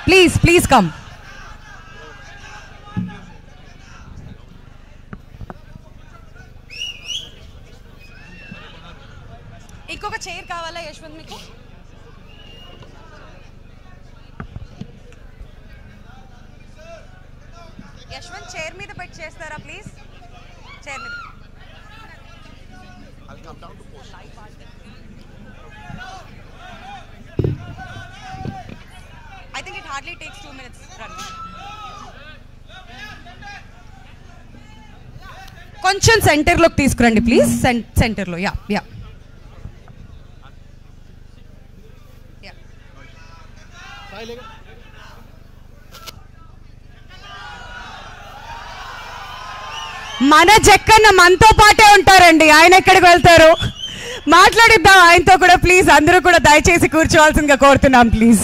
Please please come ఇంకొక chair కావాలా యశ్వంత్ మీకు యశ్వంత్ చైర్ మీద పెట్టి చేస్తారా ప్లీజ్ చైర్ మీద I think it hardly takes two minutes. Run. కొంచెం సెంటర్లోకి తీసుకురండి ప్లీజ్ సెంటర్లో యా యా మన జక్కన్న మనతో పాటే ఉంటారండి ఆయన ఎక్కడికి వెళ్తారు మాట్లాడిద్దాం ఆయనతో కూడా ప్లీజ్ అందరూ కూడా దయచేసి కూర్చోవాల్సిందిగా కోరుతున్నాం ప్లీజ్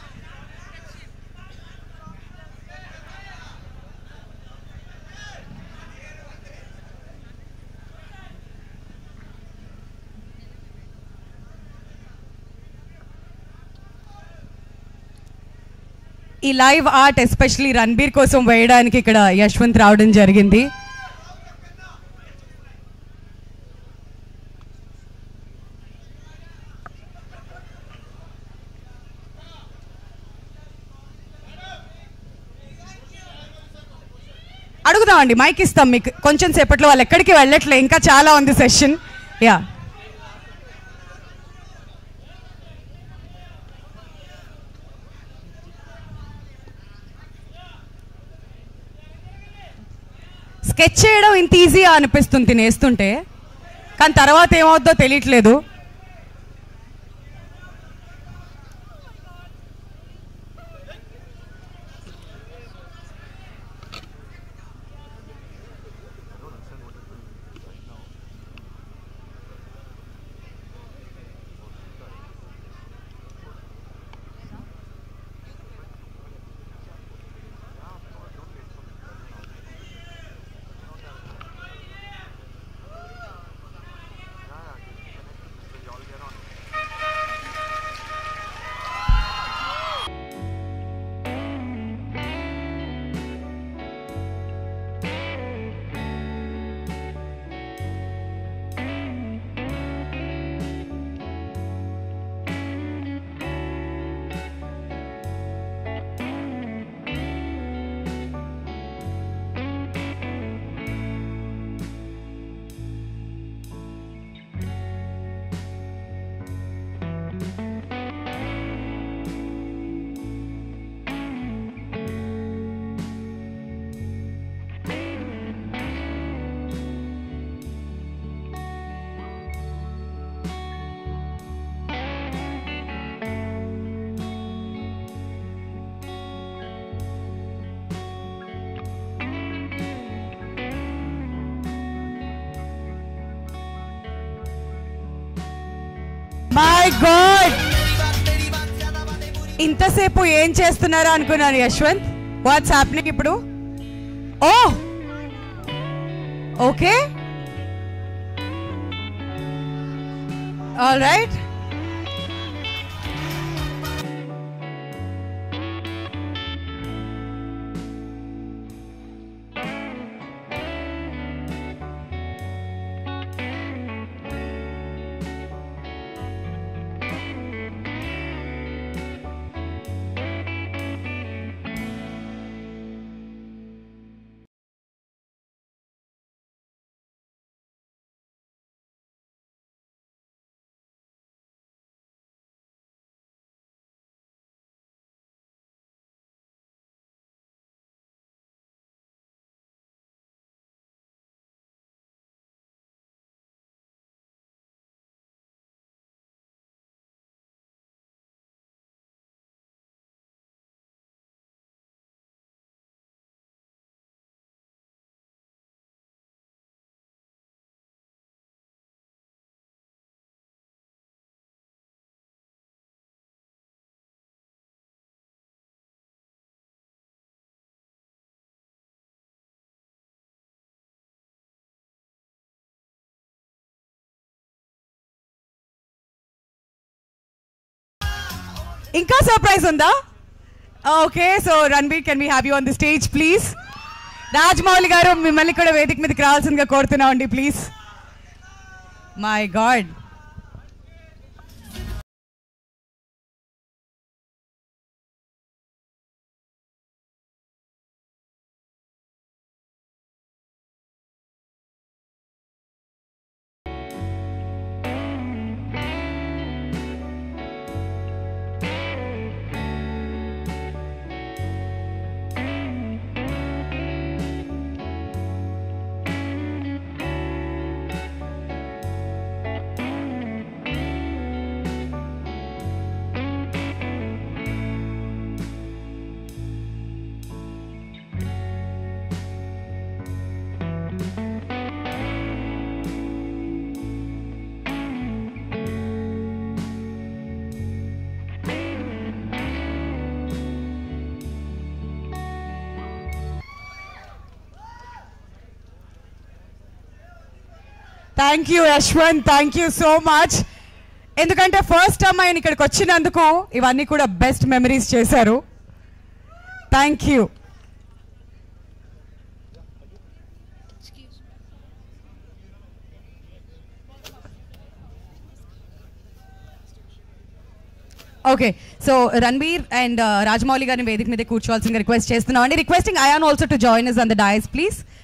ఈ లైవ్ ఆర్ట్ ఎస్పెషలీ రణబీర్ కోసం వేయడానికి ఇక్కడ యశ్వంత్ రావడం జరిగింది అడుగుదామండి మైక్ ఇస్తాం మీకు కొంచెం సేపట్లో వాళ్ళు ఎక్కడికి వెళ్ళట్లే ఇంకా చాలా ఉంది సెషన్ యా స్కెచ్ చేయడం ఇంత ఈజీగా అనిపిస్తుంది తినేస్తుంటే కానీ తర్వాత ఏమవుద్దో తెలియట్లేదు మై గాడ్ ఇంతసేపు ఏం చేస్తున్నారా అనుకున్నాను యశ్వంత్ వాట్స్ హ్యాపెనింగ్ ఇప్పుడు ఓ ఓకే ఆల్ రైట్ ఇంకా సర్ప్రైజ్ ఉందా okay so Ranbir can we have you on the stage please Rajamouli garu మిమ్మల్ని కూడా వేదిక మీదకి రావాల్సిందిగా కోరుతున్నామండి please my god thank you Yashwant thank you so much ఎందుకంటే ఫస్ట్ టైం ఆయన ఇక్కడికి వచ్చినందుకు ఇవన్నీ కూడా బెస్ట్ మెమరీస్ చేశారు thank you okay so Ranbir and Rajamouli గారిని వేదిక మీద కూర్చోవాల్సిందిగా రిక్వెస్ట్ చేస్తున్నాం అండి requesting Ayan also to join is on the dais please